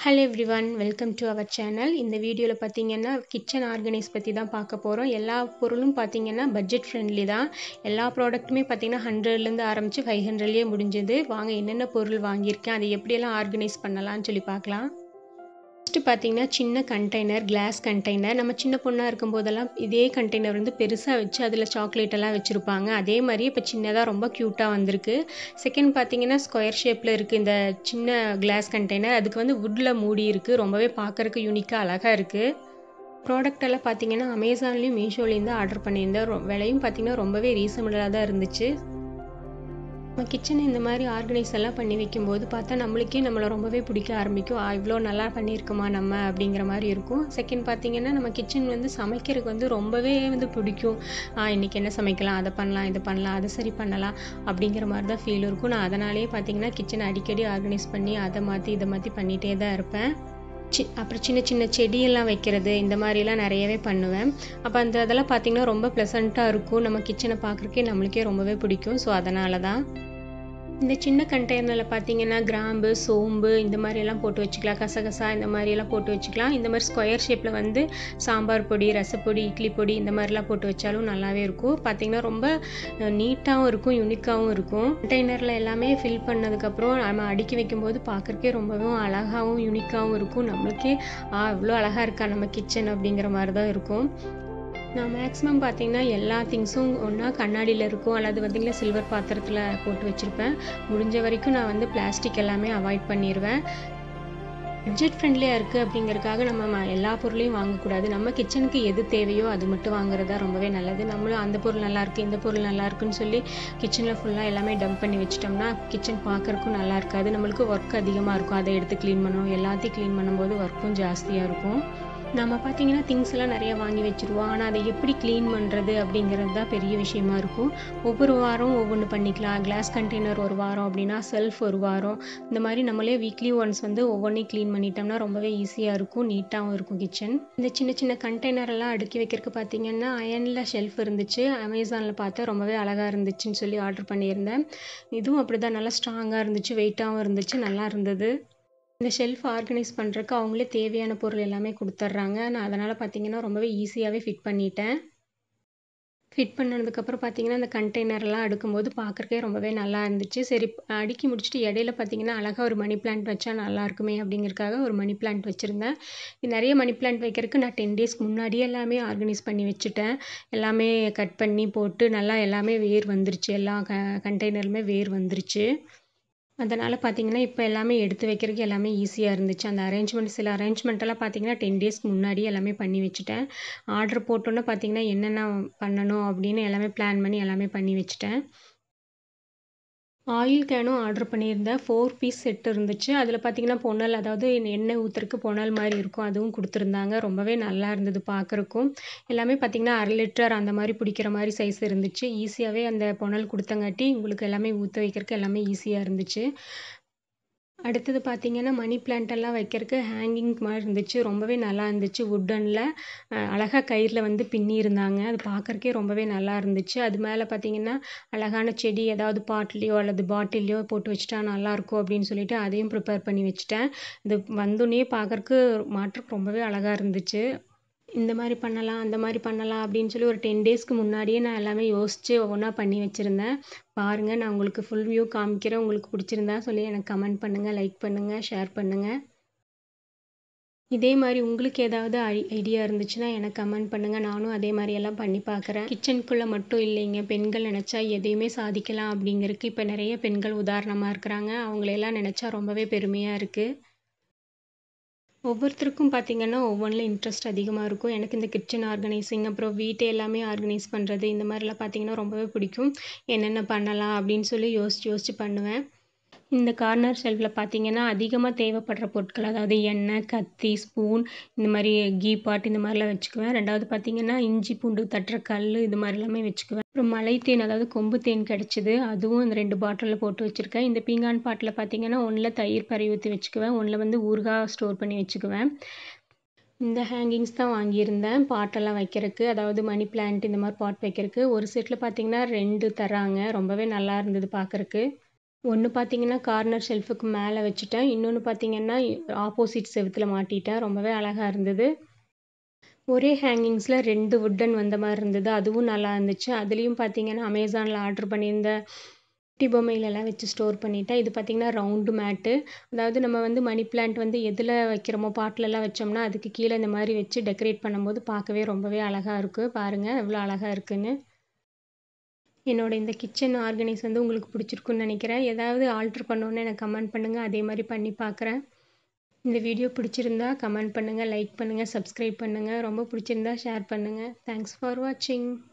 hello everyone welcome to our channel இந்த வீடியோவில் பார்த்தீங்கன்னா கிச்சன் ஆர்கனைஸ் பற்றி தான் பார்க்க போகிறோம் எல்லா பொருளும் பார்த்தீங்கன்னா பட்ஜெட் ஃப்ரெண்ட்லி தான் எல்லா ப்ராடக்ட்டுமே பார்த்தீங்கன்னா ஹண்ட்ரட்லேருந்து ஆரம்பித்து ஃபைவ் ஹண்ட்ரட்லேயே முடிஞ்சது வாங்க என்னென்ன பொருள் வாங்கியிருக்கேன் அதை எப்படியெல்லாம் ஆர்கனைஸ் பண்ணலாம்னு சொல்லி பார்க்கலாம் ஃபஸ்ட்டு பார்த்தீங்கன்னா சின்ன கண்டெய்னர் கிளாஸ் கண்டெய்னர் நம்ம சின்ன பொண்ணாக இருக்கும்போதெல்லாம் இதே கண்டெய்னர் வந்து பெருசாக வச்சு அதில் சாக்லேட் எல்லாம் வச்சுருப்பாங்க அதே மாதிரி இப்போ சின்னதாக ரொம்ப க்யூட்டாக வந்திருக்கு செகண்ட் பார்த்தீங்கன்னா ஸ்கொயர் ஷேப்பில் இருக்குது இந்த சின்ன கிளாஸ் கண்டெய்னர் அதுக்கு வந்து வுட்டில் மூடி இருக்குது ரொம்பவே பார்க்குறக்கு யூனிக்காக அழகாக இருக்குது ப்ராடக்ட் எல்லாம் பார்த்தீங்கன்னா அமேசான்லேயும் மீஷோலேயும் தான் ஆர்டர் பண்ணியிருந்தேன் ரொ விலையும் பார்த்தீங்கன்னா ரொம்பவே ரீசனபிளாக தான் இருந்துச்சு நம்ம கிச்சனை இந்த மாதிரி ஆர்கனைஸ் எல்லாம் பண்ணி வைக்கும்போது பார்த்தா நம்மளுக்கே நம்மளை ரொம்பவே பிடிக்க ஆரம்பிக்கும் இவ்வளோ நல்லா பண்ணியிருக்கோமா நம்ம அப்படிங்கிற மாதிரி இருக்கும் செகண்ட் பார்த்தீங்கன்னா நம்ம கிச்சன் வந்து சமைக்கிறதுக்கு வந்து ரொம்பவே வந்து பிடிக்கும் இன்றைக்கி என்ன சமைக்கலாம் அதை பண்ணலாம் இது பண்ணலாம் அதை சரி பண்ணலாம் அப்படிங்கிற மாதிரி தான் ஃபீல் இருக்கும் நான் அதனாலேயே பார்த்தீங்கன்னா கிச்சனை அடிக்கடி ஆர்கனைஸ் பண்ணி அதை மாற்றி இதை மாற்றி பண்ணிகிட்டே தான் இருப்பேன் சி அப்புறம் சின்ன சின்ன செடியெல்லாம் வைக்கிறது இந்த மாதிரிலாம் நிறையவே பண்ணுவேன் அப்போ அந்த இதெல்லாம் பார்த்திங்கன்னா ரொம்ப ப்ளசண்ட்டாக இருக்கும் நம்ம கிச்சனை பார்க்குறக்கே நம்மளுக்கே ரொம்பவே பிடிக்கும் ஸோ அதனால தான் இந்த சின்ன கண்டெய்னரில் பார்த்தீங்கன்னா கிராம்பு சோம்பு இந்த மாதிரியெல்லாம் போட்டு வச்சுக்கலாம் கசகசா இந்த மாதிரியெல்லாம் போட்டு வச்சுக்கலாம் இந்த மாதிரி ஸ்கொயர் ஷேப்பில் வந்து சாம்பார் பொடி ரசப்பொடி இட்லி பொடி இந்த மாதிரிலாம் போட்டு வச்சாலும் நல்லாவே இருக்கும் பார்த்தீங்கன்னா ரொம்ப நீட்டாகவும் இருக்கும் யூனிக்காகவும் இருக்கும் கண்டெய்னரில் எல்லாமே ஃபில் பண்ணதுக்கப்புறம் நம்ம அடுக்கி வைக்கும்போது பார்க்குறக்கே ரொம்பவும் அழகாகவும் யூனிக்காகவும் இருக்கும் நம்மளுக்கே ஆ இவ்வளோ அழகாக இருக்கா நம்ம கிச்சன் அப்படிங்கிற மாதிரி தான் இருக்கும் நான் மேக்ஸிமம் பார்த்தீங்கன்னா எல்லா திங்ஸும் ஒன்றா கண்ணாடியில் இருக்கும் அல்லது பார்த்திங்கன்னா சில்வர் பாத்திரத்தில் போட்டு வச்சுருப்பேன் முடிஞ்ச வரைக்கும் நான் வந்து பிளாஸ்டிக் எல்லாமே அவாய்ட் பண்ணிடுவேன் பட்ஜெட் ஃப்ரெண்ட்லியாக இருக்குது அப்படிங்கிறதுக்காக நம்ம எல்லா பொருளையும் வாங்கக்கூடாது நம்ம கிச்சனுக்கு எது தேவையோ அது மட்டும் வாங்குறதா ரொம்பவே நல்லது நம்மளும் அந்த பொருள் நல்லாயிருக்கு இந்த பொருள் நல்லா இருக்குன்னு சொல்லி கிச்சனில் ஃபுல்லாக எல்லாமே டம்ப் பண்ணி வச்சிட்டோம்னா கிச்சன் பார்க்குறக்கும் நல்லா இருக்காது நம்மளுக்கு ஒர்க் அதிகமாக இருக்கும் அதை எடுத்து க்ளீன் பண்ணணும் எல்லாத்தையும் க்ளீன் பண்ணும்போது ஒர்க்கும் ஜாஸ்தியாக இருக்கும் நம்ம பார்த்தீங்கன்னா திங்ஸ் எல்லாம் நிறைய வாங்கி வச்சுருவோம் ஆனால் அதை எப்படி க்ளீன் பண்ணுறது அப்படிங்கிறது தான் பெரிய விஷயமா இருக்கும் ஒவ்வொரு வாரம் ஒவ்வொன்று பண்ணிக்கலாம் கிளாஸ் கண்டெய்னர் ஒரு வாரம் அப்படின்னா செல்ஃப் ஒரு வாரம் இந்த மாதிரி நம்மளே வீக்லி ஒன்ஸ் வந்து ஒவ்வொன்றையும் க்ளீன் பண்ணிட்டோம்னா ரொம்பவே ஈஸியாக இருக்கும் நீட்டாகவும் இருக்கும் கிச்சன் இந்த சின்ன சின்ன கண்டெய்னர் எல்லாம் அடுக்கி வைக்கிறதுக்கு பார்த்தீங்கன்னா அயனில் ஷெல்ஃப் இருந்துச்சு அமேசானில் பார்த்தா ரொம்பவே அழகாக இருந்துச்சுன்னு சொல்லி ஆர்டர் பண்ணியிருந்தேன் இதுவும் அப்படி தான் நல்லா ஸ்ட்ராங்காக இருந்துச்சு வெயிட்டாகவும் இருந்துச்சு நல்லா இருந்தது இந்த ஷெல்ஃப் ஆர்கனைஸ் பண்ணுறக்கு அவங்களே தேவையான பொருள் எல்லாமே கொடுத்துட்றாங்க நான் அதனால் பார்த்தீங்கன்னா ரொம்பவே ஈஸியாகவே ஃபிட் பண்ணிட்டேன் ஃபிட் பண்ணதுக்கப்புறம் பார்த்தீங்கன்னா அந்த கண்டெய்னர்லாம் அடுக்கும்போது பார்க்குறக்கே ரொம்பவே நல்லா இருந்துச்சு சரி அடுக்கி முடிச்சுட்டு இடையில பார்த்தீங்கன்னா அழகாக ஒரு மணி பிளான்ட் வச்சா நல்லா இருக்குமே அப்படிங்கிறதுக்காக ஒரு மணி பிளான்ட் வச்சுருந்தேன் நிறைய மணி பிளான்ட் வைக்கிறதுக்கு நான் டென் டேஸ்க்கு முன்னாடியே எல்லாமே ஆர்கனைஸ் பண்ணி வச்சுட்டேன் எல்லாமே கட் பண்ணி போட்டு நல்லா எல்லாமே வேர் வந்துருச்சு எல்லா க கண்டெய்னருமே வேர் வந்துருச்சு அதனால் பார்த்தீங்கன்னா இப்போ எல்லாமே எடுத்து வைக்கிறதுக்கு எல்லாமே ஈஸியாக இருந்துச்சு அந்த அரேஞ்ச்மெண்ட் சில அரேஞ்ச்மெண்ட்டெல்லாம் பார்த்தீங்கன்னா டென் டேஸ்க்கு முன்னாடி எல்லாமே பண்ணி வச்சுட்டேன் ஆர்டர் போட்டோன்னே பார்த்தீங்கன்னா என்னென்ன பண்ணணும் அப்படின்னு எல்லாமே பிளான் பண்ணி எல்லாமே பண்ணி வச்சுட்டேன் ஆயில் கேனும் ஆர்டர் பண்ணியிருந்தேன் ஃபோர் பீஸ் செட் இருந்துச்சு அதில் பார்த்தீங்கன்னா பொனல் அதாவது எண்ணெய் ஊற்றுறக்கு பொனல் மாதிரி இருக்கும் அதுவும் கொடுத்துருந்தாங்க ரொம்பவே நல்லா இருந்தது பார்க்குறக்கும் எல்லாமே பார்த்தீங்கன்னா அரை லிட்டர் அந்த மாதிரி பிடிக்கிற மாதிரி சைஸ் இருந்துச்சு ஈஸியாகவே அந்த பொனல் கொடுத்தங்காட்டி உங்களுக்கு எல்லாமே ஊற்ற வைக்கிறதுக்கு எல்லாமே ஈஸியாக இருந்துச்சு அடுத்தது பார்த்தீங்கன்னா மணி பிளான்ட் எல்லாம் வைக்கிறதுக்கு ஹேங்கிங் மாதிரி இருந்துச்சு ரொம்பவே நல்லா இருந்துச்சு வுட்டனில் அழகாக கயிறில் வந்து பின்னி இருந்தாங்க அது பார்க்குறக்கே ரொம்பவே நல்லா இருந்துச்சு அது மேலே பார்த்தீங்கன்னா அழகான செடி ஏதாவது பாட்லேயோ அல்லது பாட்டிலையோ போட்டு வச்சுட்டா நல்லாயிருக்கும் அப்படின்னு சொல்லிட்டு அதையும் ப்ரிப்பேர் பண்ணி வச்சுட்டேன் இது வந்தோடனே பார்க்குறக்கு மாற்றம் ரொம்பவே அழகாக இருந்துச்சு இந்த மாதிரி பண்ணலாம் அந்த மாதிரி பண்ணலாம் அப்படின்னு சொல்லி ஒரு டென் டேஸ்க்கு முன்னாடியே நான் எல்லாமே யோசித்து ஒவ்வொன்றா பண்ணி வச்சுருந்தேன் பாருங்கள் நான் உங்களுக்கு ஃபுல் வியூ காமிக்கிறேன் உங்களுக்கு பிடிச்சிருந்தா சொல்லி எனக்கு கமெண்ட் பண்ணுங்கள் லைக் பண்ணுங்கள் ஷேர் பண்ணுங்கள் இதே மாதிரி உங்களுக்கு ஏதாவது ஐ ஐடியா இருந்துச்சுன்னா எனக்கு கமெண்ட் பண்ணுங்கள் நானும் அதே மாதிரி எல்லாம் பண்ணி பார்க்குறேன் கிச்சனுக்குள்ளே மட்டும் இல்லைங்க பெண்கள் நினச்சா எதையுமே சாதிக்கலாம் அப்படிங்கிறதுக்கு இப்போ நிறைய பெண்கள் உதாரணமாக இருக்கிறாங்க அவங்களையெல்லாம் நினச்சா ரொம்பவே பெருமையாக இருக்குது ஒவ்வொருத்தருக்கும் பார்த்திங்கன்னா ஒவ்வொன்றில் இன்ட்ரெஸ்ட் அதிகமாக இருக்கும் எனக்கு இந்த கிச்சன் ஆர்கனைசிங் அப்புறம் வீட்டை எல்லாமே ஆர்கனைஸ் பண்ணுறது இந்த மாதிரிலாம் பார்த்திங்கன்னா ரொம்பவே பிடிக்கும் என்னென்ன பண்ணலாம் அப்படின்னு சொல்லி யோசித்து யோசித்து பண்ணுவேன் இந்த கார்னர் ஷெல்ஃபில் பார்த்தீங்கன்னா அதிகமாக தேவைப்படுற பொருட்கள் அதாவது எண்ணெய் கத்தி ஸ்பூன் இந்த மாதிரி கீ பாட் இந்த மாதிரிலாம் வச்சுக்குவேன் ரெண்டாவது பார்த்தீங்கன்னா இஞ்சி பூண்டு தட்டுற கல் இது மாதிரி எல்லாமே வச்சுக்குவேன் அப்புறம் மலை தேன் அதாவது கொம்பு தேன் கிடச்சிது அதுவும் இந்த ரெண்டு பாட்டிலில் போட்டு வச்சுருக்கேன் இந்த பீங்கான் பாட்டில் பார்த்தீங்கன்னா ஒன்றில் தயிர் பறி ஊற்றி வச்சுக்குவேன் ஒன்றில் வந்து ஊறுகாய் ஸ்டோர் பண்ணி வச்சுக்குவேன் இந்த ஹேங்கிங்ஸ் தான் வாங்கியிருந்தேன் பாட்டெல்லாம் வைக்கிறதுக்கு அதாவது மணி பிளான்ட் இந்த மாதிரி பாட் வைக்கிறதுக்கு ஒரு செட்டில் பார்த்தீங்கன்னா ரெண்டு தராங்க ரொம்பவே நல்லா இருந்தது பார்க்குறக்கு ஒன்று பார்த்தீங்கன்னா கார்னர் ஷெல்ஃபுக்கு மேலே வச்சுட்டேன் இன்னொன்று பார்த்தீங்கன்னா ஆப்போசிட் செவுத்தில் மாட்டிட்டேன் ரொம்பவே அழகாக இருந்தது ஒரே ஹேங்கிங்ஸில் ரெண்டு வுட்டன் வந்த மாதிரி இருந்தது அதுவும் நல்லா இருந்துச்சு அதுலேயும் பார்த்தீங்கன்னா அமேசானில் ஆர்டர் பண்ணியிருந்த குட்டி பொம்மையிலலாம் வச்சு ஸ்டோர் பண்ணிட்டேன் இது பார்த்திங்கன்னா ரவுண்டு மேட்டு அதாவது நம்ம வந்து மணி பிளான்ட் வந்து எதில் வைக்கிறோமோ பாட்டிலெல்லாம் வச்சோம்னா அதுக்கு கீழே இந்த மாதிரி வச்சு டெக்கரேட் பண்ணும்போது பார்க்கவே ரொம்பவே அழகாக இருக்குது பாருங்கள் எவ்வளோ அழகாக இருக்குன்னு என்னோட இந்த கிச்சன் ஆர்கனைஸ் வந்து உங்களுக்கு பிடிச்சிருக்குன்னு நினைக்கிறேன் ஏதாவது ஆல்ட்ரு பண்ணோன்னு எனக்கு கமெண்ட் பண்ணுங்கள் அதே மாதிரி பண்ணி பார்க்குறேன் இந்த வீடியோ பிடிச்சிருந்தா கமெண்ட் பண்ணுங்கள் லைக் பண்ணுங்கள் சப்ஸ்கிரைப் பண்ணுங்கள் ரொம்ப பிடிச்சிருந்தா ஷேர் பண்ணுங்கள் தேங்க்ஸ் ஃபார் வாட்சிங்